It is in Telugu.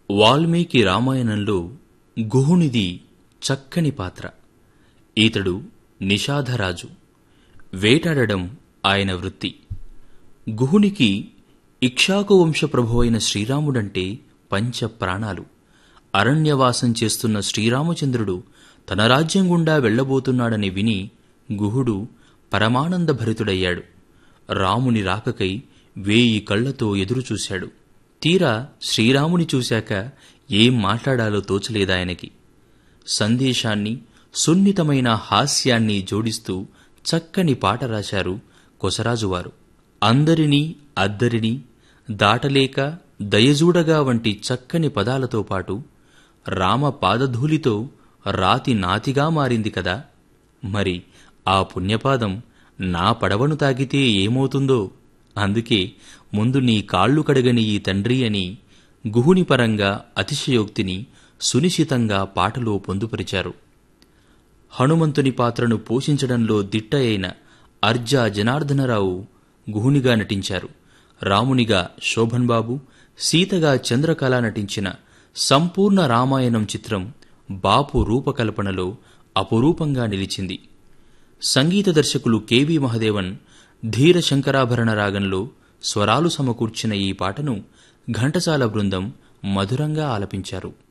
వాల్మీకి రామాయణంలో గుహునిది చక్కని పాత్ర ఈతడు నిషాధరాజు వేటాడడం ఆయన వృత్తి గుహునికి ఇక్ష్వాకు వంశ ప్రభువైన శ్రీరాముడంటే పంచ ప్రాణాలు అరణ్యవాసం చేస్తున్న శ్రీరామచంద్రుడు తన రాజ్యం గుండా వెళ్లబోతున్నాడని విని గుహుడు పరమానందభరితుడయ్యాడు రాముని రాకకై వేయి కళ్లతో ఎదురుచూశాడు తీరా శ్రీరాముని చూశాక ఏం మాట్లాడాలో తోచలేదాయనకి సందేశాన్ని సున్నితమైన హాస్యాన్ని జోడిస్తూ చక్కని పాట రాశారు కొసరాజువారు అందరినీ అద్దరిని దాటలేక దయజూడగా వంటి చక్కని పదాలతో పాటు రామ పాదధూలితో రాతి నాతిగా మారింది కదా మరి ఆ పుణ్యపాదం నా పడవను తాకితే ఏమవుతుందో అందుకే ముందు నీ కాళ్ళు కడగని ఈ తండ్రి అని గుహుని పరంగా అతిశయోక్తిని సునిశితంగా పాటలో పొందుపరిచారు హనుమంతుని పాత్రను పోషించడంలో దిట్ట అయిన అర్జా జనార్దనరావు గుహునిగా నటించారు రామునిగా శోభన్ బాబు సీతగా చంద్రకళ నటించిన సంపూర్ణ రామాయణం చిత్రం బాపు రూపకల్పనలో అపురూపంగా నిలిచింది సంగీత దర్శకులు కెవి మహదేవన్ ధీర శంకరాభరణ రాగంలో స్వరాలు సమకూర్చిన ఈ పాటను ఘంటసాల బృందం మధురంగా ఆలపించారు